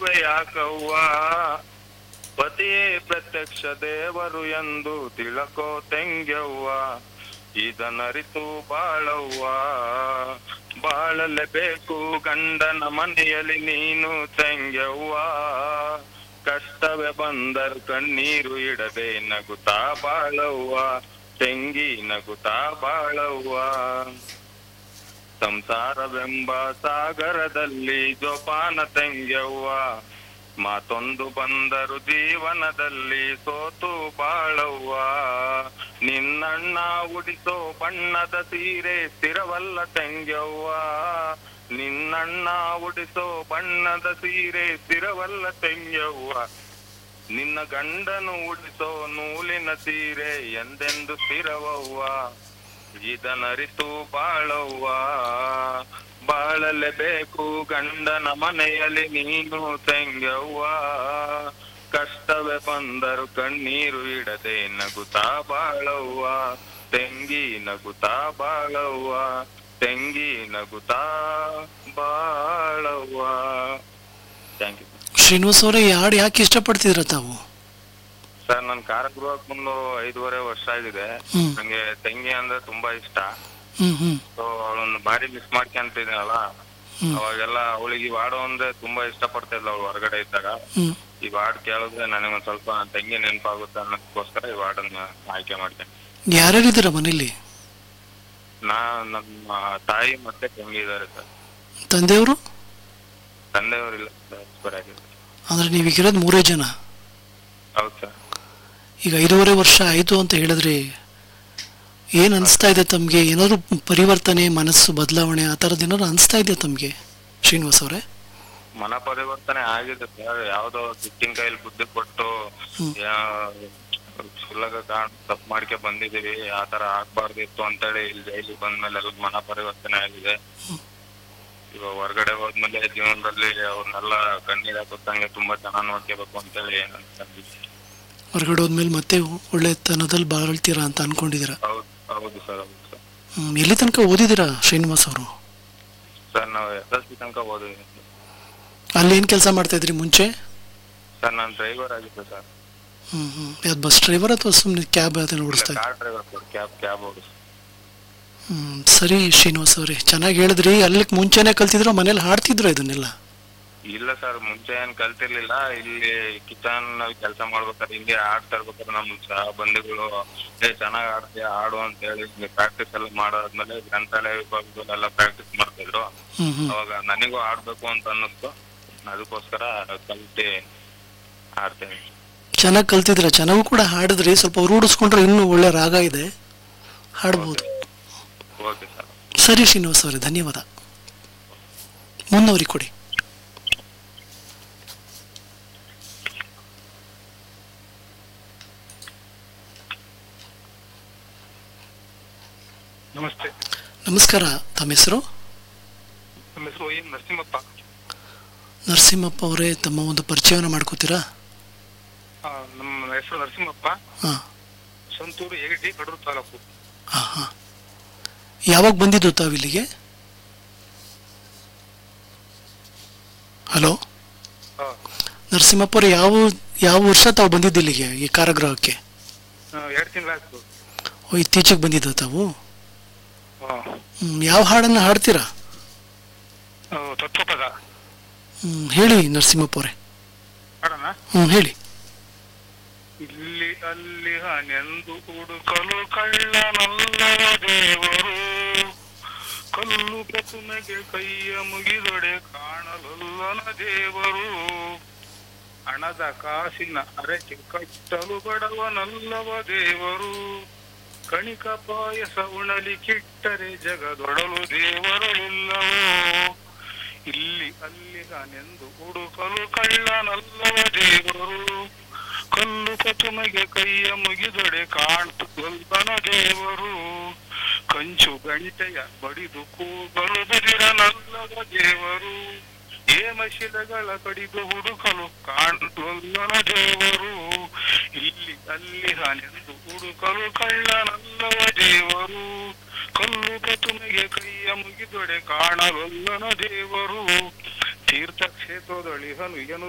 ಮಾಡುವೆ ಯಾಕವ್ವ ಪತಿಯೇ ಪ್ರತ್ಯಕ್ಷ ದೇವರು ಎಂದು ತಿಳಕೋ ತೆಂಗ್ಯವ್ವ ಇದನರಿತು ಬಾಳವ್ವ ಬಾಳಲೇಬೇಕು ಗಂಡನ ಮನೆಯಲ್ಲಿ ನೀನು ತೆಂಗ್ಯವ್ವ ಕಷ್ಟವೇ ಬಂದರು ಕಣ್ಣೀರು ಇಡದೆ ನಗುತ್ತಾ ಬಾಳವ್ವ ತೆಂಗಿ ನಗುತ್ತಾ ಬಾಳವ್ವ ಸಂಸಾರವೆಂಬ ಸಾಗರದಲ್ಲಿ ಜೋಪಾನ ತೆಂಗ್ಯವ್ವ ಮಾತೊಂದು ಬಂದರು ಜೀವನದಲ್ಲಿ ಸೋತು ಬಾಳವ್ವ ನಿನ್ನಣ್ಣ ಉಡಿಸೋ ಬಣ್ಣದ ಸೀರೆ ಸ್ಥಿರವಲ್ಲ ತೆಂಗ್ಯವ್ವ ನಿನ್ನಣ್ಣ ಉಡಿಸೋ ಬಣ್ಣದ ಸೀರೆ ಸ್ಥಿರವಲ್ಲ ತೆಂಗ್ಯವ್ವ ನಿನ್ನ ಗಂಡನು ಉಡಿಸೋ ನೂಲಿನ ಸೀರೆ ಎಂದೆಂದು ಸ್ಥಿರವವ್ವ ಇದನರಿತು ಬಾಳವ್ವ ಬಾಳಲೇಬೇಕು ಗಂಡನ ಮನೆಯಲ್ಲಿ ನೀನು ತೆಂಗವ್ವ ಕಷ್ಟವೇ ಬಂದರು ಕಣ್ಣೀರು ಇಡದೆ ನಗುತ್ತಾ ಬಾಳವ್ವ ತೆಂಗಿ ನಗುತ್ತಾ ಬಾಳವ್ವ ತೆಂಗಿ ನಗುತ್ತಾ ಬಾಳವ್ವ ಥ್ಯಾಂಕ್ ಯು ಶ್ರೀನಿವಾಸ್ ಅವರೇ ಈ ಹಾಡು ಯಾಕೆ ಇಷ್ಟಪಡ್ತಿದ್ರ ತಾವು ಸರ್ ನನ್ ಕಾರಾಗೃಹಕ್ಕೆ ಬಂದು ಐದೂವರೆ ವರ್ಷ ಆಗಿದೆ ಹ್ಮ್. ನಂಗೆ ತಂಗಿ ಅಂದ್ರೆ ತುಂಬಾ ಇಷ್ಟ ಹ್ಮ್ ಹ್ಮ್ ಸೊ ಅವಳನ್ನ ಭಾರಿ ಮಿಸ್ ಮಾಡ್ಕೊಂತಿದ್ದೀನಲ್ಲ ಹ್ಮ್. ಅವಾಗೆಲ್ಲ ಅವಳಿಗೆ ಈ ಹಾಡು ಅಂದ್ರೆ ತುಂಬಾ ಇಷ್ಟ ಪಡ್ತಾ ಇದ್ಲು ಅವಳು ಹೊರಗಡೆ ಇದ್ದಾಗ ಹ್ಮ್ ಈ ಹಾಡು ಕೇಳಿದ್ರೆ ನನಗೊಂದ್ ಸ್ವಲ್ಪ ನನ್ ತಂಗಿ ನೆನಪಾಗುತ್ತೆ ಅನ್ನೋದಕ್ಕೋಸ್ಕರ ಈ ಹಾಡನ್ನ ಆಯ್ಕೆ ಮಾಡ್ತೇನೆ ಯಾರ್ಯಾರಿದ್ದೀರ ಮನೇಲಿ ನಾ ನಮ್ಮ ತಾಯಿ ಮತ್ತೆ ತಂಗಿ ಇದಾರೆ ಸರ್ ತಂದೆಯವರು ತಂದೆಯವರಿಲ್ಲ ಸರ್ ಎಕ್ಸ್ಪೈರ್ ಆಗಿದೆ ಅಂದ್ರೆ ನೀವೀಗಿರೋದು ಮೂರೇ ಜನ ಹೌದು ಸರ್ ಈಗ ಐದೂವರೆ ವರ್ಷ ಆಯಿತು ಅಂತ ಹೇಳಿದ್ರಿ ಏನು ಅನಿಸ್ತಾ ಇದೆ ತಮಗೆ ಏನಾದ್ರು ಪರಿವರ್ತನೆ ಮನಸ್ಸು ಬದಲಾವಣೆ ಆ ಥರದ್ದು ಏನಾದ್ರು ಅನಿಸ್ತಾ ಇದೆಯಾ ತಮಗೆ ಶ್ರೀನಿವಾಸ್ ಅವರೇ ಮನ ಪರಿವರ್ತನೆ ಆಗಿದೆ ಸರ್ ಯಾವ್ದೋ ಸಿಟ್ಟಿನ ಕೈಲಿ ಬುದ್ಧಿ ಕೊಟ್ಟು ಹ್ಮ್. ಸುಲಗ ಕಾರಣ ತಪ್ಪು ಮಾಡ್ಕೆ ಬಂದಿದೀವಿ ಆ ತರ ಆಗ್ಬಾರ್ದಿತ್ತು ಅಂತೇಳಿ ಇಲ್ಲಿ ಜೈಲಿಗೆ ಬಂದ್ಮೇಲೆ ಎಲ್ಲ ಮನ ಪರಿವರ್ತನೆ ಆಗಿದೆ ಇವಾಗ ಹೊರಗಡೆ ಹೋದ್ಮೇಲೆ ಜೀವನದಲ್ಲಿ ಅವ್ರನ್ನೆಲ್ಲ ಕಣ್ಣೀರ್ ಹಾಕುತ್ತಂಗೆ ತುಂಬಾ ಚೆನ್ನಾಗ್ ನೋಡ್ಕೋಬೇಕು ಅಂತೇಳಿ ಅನ್ಕೊಂಡಿದ್ದೆ ಹೊರಗಡೆ ಹೋದ್ಮೇಲೆ ಮತ್ತೆ ಒಳ್ಳೆತನದಲ್ಲಿ ಬಾಳ್ತೀರಾ ಅಂತ ಅನ್ಕೊಂಡಿದ್ದೀರಾ ಹೌದು ಹೌದು ಸರ್ ಹೌದು ಸರ್ ಹ್ಮ್, ಎಲ್ಲಿ ತನಕ ಓದಿದ್ದೀರಾ ಶ್ರೀನಿವಾಸ್ ಅವರು ಸರ್ ನಾವು ಎಸ್ ಎಲ್ ಸಿ ತನಕ ಓದಿದ್ದೀನಿ ಅಲ್ಲಿ ಏನು ಕೆಲಸ ಮಾಡ್ತಾ ಇದ್ರಿ ಮುಂಚೆ ಸರ್ ನಾನು ಡ್ರೈವರ್ ಆಗಿದ್ದೆ ಸರ್ ಹ್ಮ್ ಹ್ಮ್ ಯಾವ್ದು ಬಸ್ ಡ್ರೈವರ್ ಅಥವಾ ಸುಮ್ಮನೆ ಕ್ಯಾಬ್ ಅದೆಲ್ಲ ಓಡಿಸ್ತಾ ಇದ್ರಿ car driver sir cab cab ಓಡಿಸ್ ಹ್ಮ್ ಸರಿ ಶ್ರೀನಿವಾಸ್ ಅವರೇ ಚೆನ್ನಾಗಿ ಹೇಳಿದ್ರಿ ಅಲ್ಲಿ ಮುಂಚೆನೆ ಕಲ್ತಿದ್ರು ಮನೇಲಿ ಹಾಡ್ತಿದ್ರು ಇದನ್ನೆಲ್ಲ ಇಲ್ಲ ಸರ್ ಮುಂಚೆ ಏನ್ ಕಲ್ತಿರ್ಲಿಲ್ಲ ಇಲ್ಲಿ ಕಿಚನ್ ಕೆಲಸ ಮಾಡ್ಬೇಕಾದ್ರೆ ಹಿಂಗೆ ಆಡ್ತಾ ಇರ್ಬೇಕಾದ್ರೆ ನಮ್ ಸಹ ಬಂಧುಗಳು ಏ ಚೆನ್ನಾಗ್ ಆಡ್ತೀಯ ಆಡು ಅಂತ ಹೇಳಿ ಹಿಂಗೆ ಪ್ರಾಕ್ಟೀಸ್ ಎಲ್ಲ ಮಾಡಾದ್ಮೇಲೆ ಗ್ರಂಥಾಲಯ ವಿಭಾಗದಲ್ಲೆಲ್ಲ ಪ್ರಾಕ್ಟೀಸ್ ಮಾಡ್ತಿದ್ರು ಹ್ಮ್ ಹ್ಮ್ ಅವಾಗ ನನಗೂ ಆಡ್ಬೇಕು ಅಂತ ಅನ್ನಿಸ್ತು ಅದಕ್ಕೋಸ್ಕರ ಕಲ್ತಿ ಆಡ್ತೇನೆ ಚೆನ್ನಾಗಿ ಕಲ್ತಿದ್ರೆ ಚೆನ್ನಾಗೂ ಕೂಡ ಹಾಡಿದ್ರಿ ಸ್ವಲ್ಪ ರೂಢಿಸ್ಕೊಂಡ್ರೆ ಇನ್ನೂ ಒಳ್ಳೆ ರಾಗ ಇದೆ ಹಾಡ್ಬೋದು ಓಕೆ ಸರ್ ಸರಿ ಶ್ರೀನಿವಾಸ್ ಅವರೇ ಧನ್ಯವಾದ ಮುಂದವರಿ ಕೊಡಿ ನಮಸ್ತೆ ನಮಸ್ಕಾರ ತಮ್ಮ ಹೆಸರು ನಮ್ಮ ಹೆಸರು ಎಂ ನರಸಿಂಹಪ್ಪ ನರಸಿಂಹಪ್ಪ ಅವರೇ ತಮ್ಮ ಒಂದು ಪರಿಚಯವನ್ನು ಮಾಡ್ಕೋತೀರಾ ಆ, ನಮ್ಮ ಹೆಸರು ನರಸಿಂಹಪ್ಪ ಹಾಂ ಸಂತೂರು ಏಗಡಿ ಕಡೂರು ತಾಲೂಕು ಹಾಂ ಹಾಂ ಯಾವಾಗ ಬಂದಿದ್ದು ತಾವು ಇಲ್ಲಿಗೆ ಹಲೋ ಆ, ನರಸಿಂಹಪ್ಪ ಅವರೇ ಯಾವ ಯಾವ ವರ್ಷ ತಾವು ಬಂದಿದ್ದು ಇಲ್ಲಿಗೆ ಈ ಕಾರಾಗೃಹಕ್ಕೆ ಆ, ಎರಡು ತಿಂಗಳಾಯ್ತು ಓ ಇತ್ತೀಚೆಗೆ ಬಂದಿದ್ದ ತಾವು ಆ, ಹ್ಮ್, ಯಾವ ಹಾಡನ್ನು ಹಾಡ್ತೀರಾ ಆ, ತತ್ವಪದ ಹ್ಮ್, ಹೇಳಿ ನರಸಿಂಹಪ್ಪ ಅವರೇ ಮಾಡೋಣ ಹ್ಞೂ ಹೇಳಿ ಇಲ್ಲಿ ಅಲ್ಲಿ ಹನೆಂದು ಹುಡುಕಲು ಕಳ್ಳನಲ್ಲವ ದೇವರು ಕಲ್ಲು ಪ್ರತಿಮೆಗೆ ಕೈಯ ಮುಗಿದೊಡೆ ಕಾಣಲಲ್ಲನ ದೇವರು ಹಣದ ಕಾಸಿನ ಅರೆಕೆ ಕಟ್ಟಲು ಬಡವನಲ್ಲವ ದೇವರು ಕಣಿಕ ಪಾಯಸ ಉಣಲಿ ಕಿಟ್ಟರೆ ಜಗದೊಡಲು ದೇವರಲಿಲ್ಲವೋ ಇಲ್ಲಿ ಅಲ್ಲಿ ನೆಂದು ಹುಡುಕಲು ಕಳ್ಳನಲ್ಲವ ದೇವರು ಕಲ್ಲು ಪ್ರತಿಮೆಗೆ ಕೈಯ ಮುಗಿದೊಡೆ ಕಾಣ್ತುಲ್ಬನ ದೇವರು ಕಂಚು ಗಂಟೆಯ ಬಡಿದು ಕೂಗಲು ಬದಿರನಲ್ಲದ ದೇವರು ಹೇಮಶಿಲೆಗಳ ಕಡಿದು ಹುಡುಕಲು ಕಾಣ್ತುಲ್ಲನ ದೇವರು ಇಲ್ಲಿ ಅಲ್ಲಿ ಹನೆಂದು ಹುಡುಕಲು ಕಳ್ಳನಲ್ಲವ ದೇವರು ಕಲ್ಲು ಪ್ರತಿಮೆಗೆ ಕೈಯ ಮುಗಿದೊಡೆ ಕಾಣಲೊಲ್ಲನ ದೇವರು ತೀರ್ಥಕ್ಷೇತ್ರದೊಳಿಹನು ಎನು